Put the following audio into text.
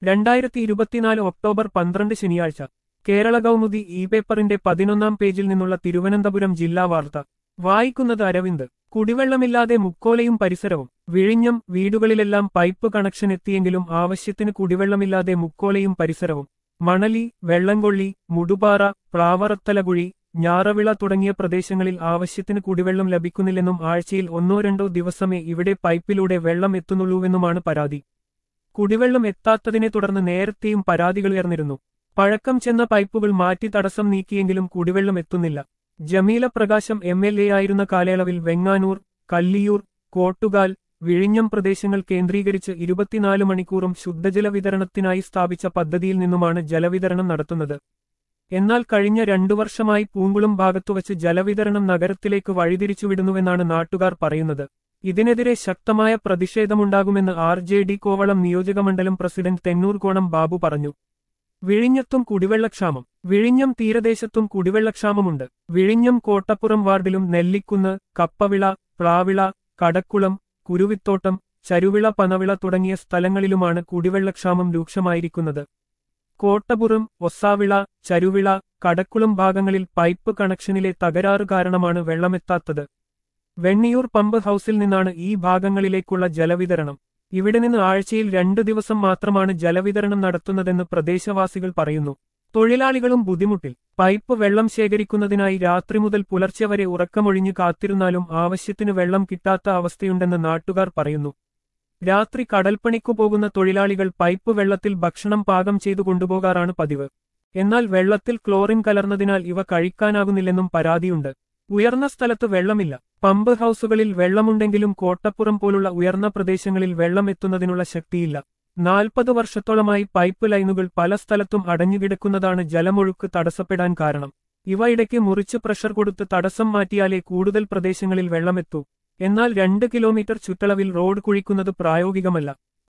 രണ്ടായിരത്തി ഇരുപത്തിനാല് ഒക്ടോബർ പന്ത്രണ്ട് ശനിയാഴ്ച കേരള കൗമുദി ഇ പേപ്പറിന്റെ പതിനൊന്നാം പേജിൽ നിന്നുള്ള തിരുവനന്തപുരം ജില്ലാ വാർത്ത വായിക്കുന്നത് അരവിന്ദ് കുടിവെള്ളമില്ലാതെ മുക്കോലയും പരിസരവും വിഴിഞ്ഞം വീടുകളിലെല്ലാം പൈപ്പ് കണക്ഷൻ എത്തിയെങ്കിലും ആവശ്യത്തിന് കുടിവെള്ളമില്ലാതെ മുക്കോലയും പരിസരവും മണലി വെള്ളംകൊള്ളി മുടുപാറ പ്ലാവറത്തലകുഴി ഞാറവിള തുടങ്ങിയ പ്രദേശങ്ങളിൽ ആവശ്യത്തിന് കുടിവെള്ളം ലഭിക്കുന്നില്ലെന്നും ആഴ്ചയിൽ ഒന്നോ രണ്ടോ ദിവസമേ ഇവിടെ പൈപ്പിലൂടെ വെള്ളം എത്തുന്നുള്ളൂവെന്നുമാണ് പരാതി കുടിവെള്ളം എത്താത്തതിനെ തുടർന്ന് നേരത്തെയും പരാതികളുയർന്നിരുന്നു പഴക്കം ചെന്ന പൈപ്പുകൾ മാറ്റി തടസ്സം നീക്കിയെങ്കിലും കുടിവെള്ളം എത്തുന്നില്ല ജമീല പ്രകാശം എം എൽ എ ആയിരുന്ന കാലയളവിൽ വെങ്ങാനൂർ കല്ലിയൂർ കോട്ടുകാൽ വിഴിഞ്ഞം പ്രദേശങ്ങൾ കേന്ദ്രീകരിച്ച് ഇരുപത്തിനാല് മണിക്കൂറും ശുദ്ധജല വിതരണത്തിനായി സ്ഥാപിച്ച പദ്ധതിയിൽ നിന്നുമാണ് ജലവിതരണം നടത്തുന്നത് എന്നാൽ കഴിഞ്ഞ രണ്ടു വർഷമായി പൂങ്കുളം ഭാഗത്തുവച്ച് ജലവിതരണം നഗരത്തിലേക്ക് വഴിതിരിച്ചുവിടുന്നുവെന്നാണ് നാട്ടുകാർ പറയുന്നത് ഇതിനെതിരെ ശക്തമായ പ്രതിഷേധമുണ്ടാകുമെന്ന് ആർ ജെ ഡി കോവളം നിയോജകമണ്ഡലം പ്രസിഡന്റ് തെന്നൂർ കോണം ബാബു പറഞ്ഞു വിഴിഞ്ഞത്തും കുടിവെള്ളക്ഷാമം വിഴിഞ്ഞം തീരദേശത്തും കുടിവെള്ളക്ഷാമമുണ്ട് വിഴിഞ്ഞം കോട്ടപ്പുറം വാർഡിലും നെല്ലിക്കുന്ന് കപ്പവിള പ്ലാവിള കടക്കുളം കുരുവിത്തോട്ടം ചരുവിള പനവിള തുടങ്ങിയ സ്ഥലങ്ങളിലുമാണ് കുടിവെള്ളക്ഷാമം രൂക്ഷമായിരിക്കുന്നത് കോട്ടപുറം ഒസാവിള ചരുവിള കടക്കുളം ഭാഗങ്ങളിൽ പൈപ്പ് കണക്ഷനിലെ തകരാറ് കാരണമാണ് വെള്ളമെത്താത്തത് വെണ്ണിയൂർ പമ്പ് ഹൌസിൽ നിന്നാണ് ഈ ഭാഗങ്ങളിലേക്കുള്ള ജലവിതരണം ഇവിടെ നിന്ന് ആഴ്ചയിൽ രണ്ടു ദിവസം മാത്രമാണ് ജലവിതരണം നടത്തുന്നതെന്ന് പ്രദേശവാസികൾ പറയുന്നു തൊഴിലാളികളും ബുദ്ധിമുട്ടിൽ പൈപ്പ് വെള്ളം ശേഖരിക്കുന്നതിനായി രാത്രി മുതൽ പുലർച്ചെ വരെ ഉറക്കമൊഴിഞ്ഞു കാത്തിരുന്നാലും ആവശ്യത്തിന് വെള്ളം കിട്ടാത്ത അവസ്ഥയുണ്ടെന്ന് നാട്ടുകാർ പറയുന്നു രാത്രി കടൽപ്പണിക്കു പോകുന്ന തൊഴിലാളികൾ പൈപ്പ് വെള്ളത്തിൽ ഭക്ഷണം പാകം ചെയ്തു കൊണ്ടുപോകാറാണ് പതിവ് എന്നാൽ വെള്ളത്തിൽ ക്ലോറിൻ കലർന്നതിനാൽ ഇവ കഴിക്കാനാകുന്നില്ലെന്നും പരാതിയുണ്ട് ഉയർന്ന സ്ഥലത്ത് വെള്ളമില്ല പമ്പ് ഹൌസുകളിൽ വെള്ളമുണ്ടെങ്കിലും കോട്ടപ്പുറം പോലുള്ള ഉയർന്ന പ്രദേശങ്ങളിൽ വെള്ളം എത്തുന്നതിനുള്ള ശക്തിയില്ല നാൽപ്പത് വർഷത്തോളമായി പൈപ്പ് ലൈനുകൾ പല സ്ഥലത്തും അടഞ്ഞുകിടക്കുന്നതാണ് ജലമൊഴുക്ക് തടസ്സപ്പെടാൻ കാരണം ഇവ ഇടയ്ക്ക് മുറിച്ച് പ്രഷർ കൊടുത്ത് തടസ്സം മാറ്റിയാലേ കൂടുതൽ പ്രദേശങ്ങളിൽ വെള്ളമെത്തൂ എന്നാൽ രണ്ട് കിലോമീറ്റർ ചുറ്റളവിൽ റോഡ് കുഴിക്കുന്നത് പ്രായോഗികമല്ല